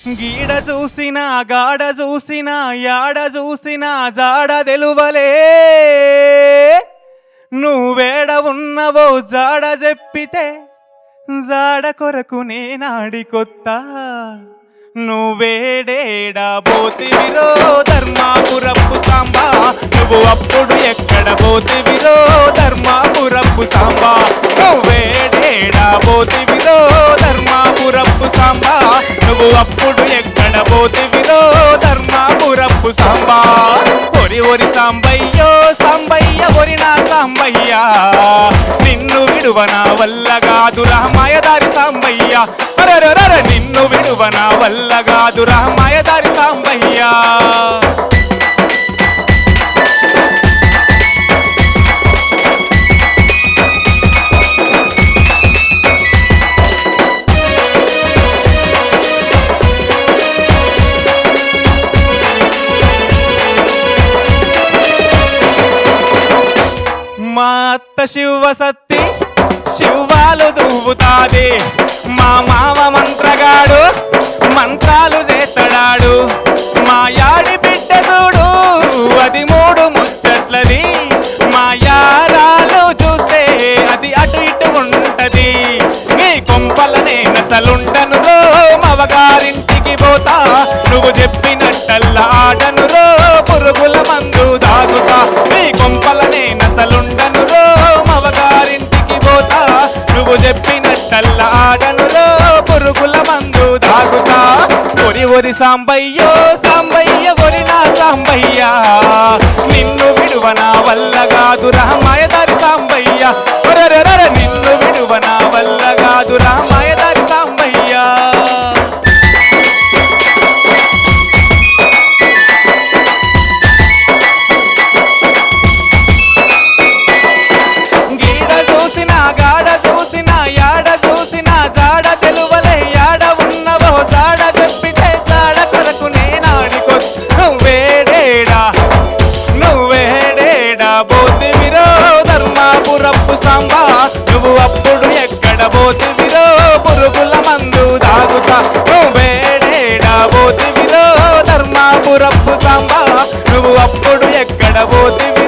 గీడ చూసినా గాడ చూసినా యాడ చూసినా జాడ తెలువలే నువ్వేడ ఉన్నవో జాడ చెప్పితే జాడ కొరకు నేనాడి కొత్త నువ్వేడేడా పోతివిరో ధర్మాపురప్పు సాంబా నువ్వు అప్పుడు ఎక్కడ పోతివిరో ధర్మాపురప్పు సాంబా నువ్వేడేడా పోతివిరో ధర్మాపురప్పు సాంబా నువ్వు అప్పుడు ఎక్కడ పోతివిరో ధర్మాపురప్పు సాంబా ఒరి ఒరి సాంబయ్యో సాంబయ్య ఒరి నా సాంబయ్య నిన్ను విడువన వల్ల కాదురా మాయదారి సాంబయ్య అరెరెరెరె, నిన్ను విడువన వల్ల కాదురా మాయదారి సాంబయ్య మా అత్త శివసత్తి శివాలు దువ్వుతాది మా మామ మంత్రగాడు మంత్రాలు చేతడాడు మా యాడి బిడ్డ చూడు అది మూడు ముచ్చట్లది మా యారాలు చూస్తే అది అటు ఇటు ఉంటది నీ కొంపలనే నసలుంటను రో మవగారింటికి పోతా నువ్వు చెప్పినట్టల్లా ఆడను రో పురుగుల మందు దాగుతా నీ కొంపలనే నసలుండను రో మవగారింటికి పోతా నువ్వు చెప్పినట్టల్లా ఆడను రో పురుగుల మందు దాగుతా ఒరి ఒరి సాంబయ్యో సాంబయ్య ఒరి నా సాంబయ్య నిన్ను విడువన వల్ల కాదురా మాయదారి సాంబయ్య ఒరెరెరెరె, నిన్ను విడువన వల్ల కాదురా మాయదారి సాంబయ్య గీడ చూసినా గాడ చూసినా యాడ చూసినా జాడ తెలువలే యాడ ఉన్నవో జాడ చెప్పితే జాడ కొరకు నేనాడికొ నువ్వేడేడా నువ్వేడేడా పోతివిరో ధర్మాపురప్పు సాంబా నువ్వు అప్పుడు ఎక్కడ పోతివిరో పురుగుల మందు దాగుతా నువ్వేడేడా పోతివిరో ధర్మాపురప్పు సాంబా నువ్వు అప్పుడు ఎక్కడ పోతివి